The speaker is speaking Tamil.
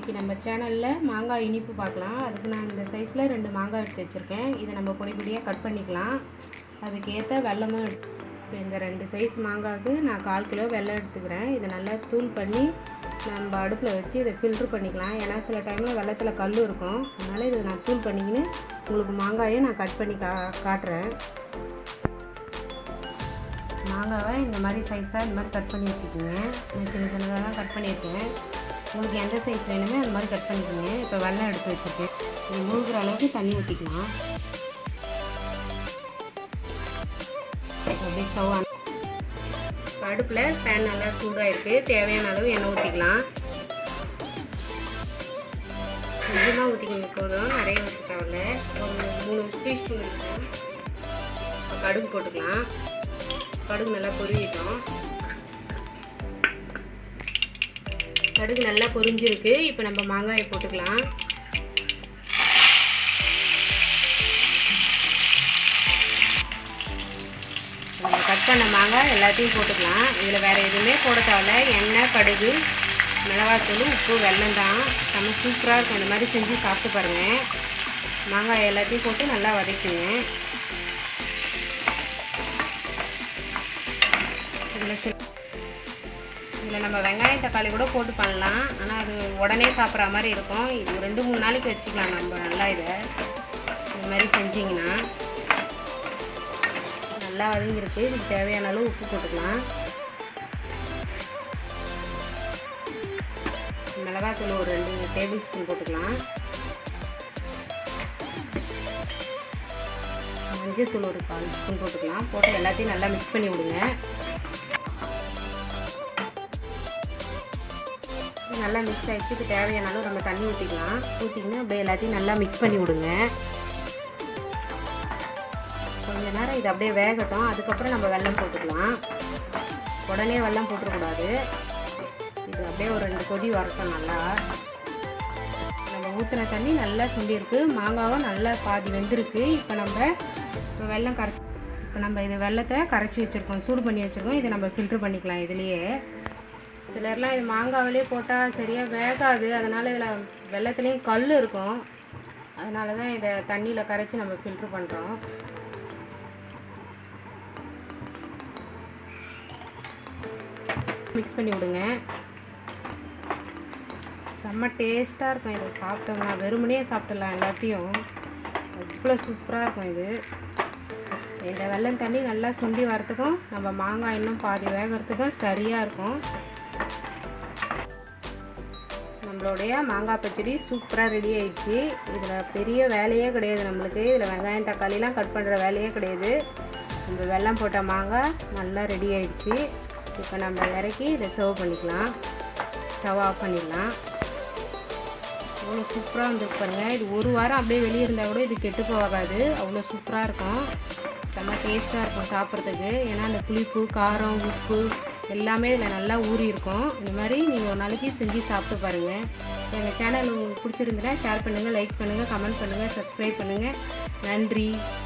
இன்றைக்கி நம்ம சேனலில் மாங்காய் இனிப்பு பார்க்கலாம் அதுக்கு நான் இந்த சைஸில் ரெண்டு மாங்காய் எடுத்து வச்சுருக்கேன் இதை நம்ம பொடி பொடியாக கட் பண்ணிக்கலாம் அதுக்கு ஏற்ற வெல்லமும் எடுத்து இப்போ இந்த ரெண்டு சைஸ் மாங்காய்க்கு நான் கால் கிலோ வெல்லம் எடுத்துக்கிறேன் இதை நல்லா தூள் பண்ணி நம்ம அடுப்பில் வச்சு இதை ஃபில்ட்ரு பண்ணிக்கலாம் ஏன்னா சில டைமில் வெள்ளத்தில் கல் இருக்கும் அதனால் இதை நான் தூள் பண்ணிக்கின்னு உங்களுக்கு மாங்காயை நான் கட் பண்ணி கா காட்டுறேன் மாங்காவை இந்த மாதிரி சைஸாக இந்த மாதிரி கட் பண்ணி வச்சுக்கோங்க நான் சின்ன சின்னதாக தான் கட் பண்ணியிருக்கேன் உங்களுக்கு எந்த சைஸ் வேணுமோ அந்த மாதிரி கட் பண்ணிக்கோங்க இப்போ வெள்ளம் எடுத்து வச்சுருக்கேன் இது மூழ்கிற அளவுக்கு தண்ணி ஊற்றிக்கலாம் அப்படியே ஸ்டவ் ஆன் இப்போ அடுப்பில் பேன் நல்லா சூடாக இருக்குது தேவையான அளவு எண்ணெய் ஊற்றிக்கலாம் கொஞ்சமாக ஊற்றிக்கோங்க போதும் நிறைய ஊற்ற தேவையில்ல ஒரு மூணு டீஸ்பூன் இருக்கும் இப்போ கடுகு போட்டுக்கலாம் கடுகு நல்லா பொரியிட்டோம் கடுகு நல்லா பொரிஞ்சிருக்கு இப்போ நம்ம மாங்காயை போட்டுக்கலாம் நம்ம கட் பண்ண மாங்காய் எல்லாத்தையும் போட்டுக்கலாம் இதில் வேறு எதுவுமே போட தேவையில்ல எண்ணெய் கடுகு மிளகாத்தூள் உப்பு வெல்லம் தான் நம்ம சூப்பராக இருக்கும் இந்த மாதிரி செஞ்சு சாப்பிட்டு பாருங்கள் மாங்காய் எல்லாத்தையும் போட்டு நல்லா வதக்குங்க இதில் சில இதில் நம்ம வெங்காயம் தக்காளி கூட போட்டு பண்ணலாம் ஆனால் அது உடனே சாப்பிட்ற மாதிரி இருக்கும் இது ரெண்டு மூணு நாளைக்கு வச்சுக்கலாம் நம்ம நல்லா இதை இந்த மாதிரி செஞ்சிங்கன்னா நல்லா வதங்கிருக்கு இதுக்கு தேவையான அளவு உப்பு போட்டுக்கலாம் மிளகாத்தூள் ஒரு ரெண்டு டேபிள் ஸ்பூன் போட்டுக்கலாம் மஞ்சள் ஒரு கால் ஸ்பூன் போட்டுக்கலாம் போட்டு எல்லாத்தையும் நல்லா மிக்ஸ் பண்ணி விடுங்க நல்லா மிக்ஸ் ஆகிடுச்சு இது தேவையான அளவு நம்ம தண்ணி ஊற்றிக்கலாம் ஊற்றிக்கின்னு அப்படியே எல்லாத்தையும் நல்லா மிக்ஸ் பண்ணி விடுங்க கொஞ்ச நேரம் இது அப்படியே வேகட்டும் அதுக்கப்புறம் நம்ம வெல்லம் போட்டுக்கலாம் உடனே வெல்லம் போட்டுறக்கூடாது இது அப்படியே ஒரு ரெண்டு கொதி வரட்டும் நல்லா நம்ம ஊற்றின தண்ணி நல்லா சுண்டிருக்கு மாங்காவும் நல்லா பாதி வெந்திருக்கு இப்போ நம்ம இப்போ வெல்லம் கரைச்சி இப்போ நம்ம இது வெள்ளத்தை கரைச்சி வச்சுருக்கோம் சூடு பண்ணி வச்சுருக்கோம் இதை நம்ம ஃபில்ட்ரு பண்ணிக்கலாம் இதுலேயே சிலர்லாம் இது மாங்காவிலே போட்டால் சரியாக வேகாது அதனால் இதில் வெள்ளத்துலேயும் கல் இருக்கும் அதனால தான் இதை தண்ணியில் கரைச்சி நம்ம ஃபில்ட்ரு பண்ணுறோம் மிக்ஸ் பண்ணி விடுங்க செம்ம டேஸ்ட்டாக இருக்கும் இதை சாப்பிட்டோம்னா வெறுமனே சாப்பிடலாம் எல்லாத்தையும் அவ்வளோ சூப்பராக இருக்கும் இது இந்த வெள்ளம் தண்ணி நல்லா சுண்டி வரத்துக்கும் நம்ம மாங்காய் இன்னும் பாதி வேகிறதுக்கும் சரியாக இருக்கும் நம்மளுடைய மாங்காய் பச்சடி சூப்பராக ரெடி ஆயிடுச்சு இதில் பெரிய வேலையே கிடையாது நம்மளுக்கு இதில் வெங்காயம் தக்காளிலாம் கட் பண்ணுற வேலையே கிடையாது நம்ம வெல்லம் போட்ட மாங்காய் நல்லா ரெடி ஆயிடுச்சு இப்போ நம்ம இறக்கி இதை சர்வ் பண்ணிக்கலாம் ஸ்டவ் ஆஃப் பண்ணிடலாம் அவ்வளோ சூப்பராக வந்துருக்கு பாருங்கள் இது ஒரு வாரம் அப்படியே வெளியே இருந்தால் கூட இது கெட்டு போகாது அவ்வளோ சூப்பராக இருக்கும் செம்ம டேஸ்ட்டாக இருக்கும் சாப்பிட்றதுக்கு ஏன்னா அந்த புளிப்பு காரம் உப்பு எல்லாமே இதில் நல்லா ஊறி இருக்கும் இந்த மாதிரி நீங்கள் ஒரு நாளைக்கு செஞ்சு சாப்பிட்டு பாருங்கள் எங்கள் சேனல் உங்களுக்கு பிடிச்சிருந்துன்னா ஷேர் பண்ணுங்கள் லைக் பண்ணுங்கள் கமெண்ட் பண்ணுங்கள் சப்ஸ்கிரைப் பண்ணுங்கள் நன்றி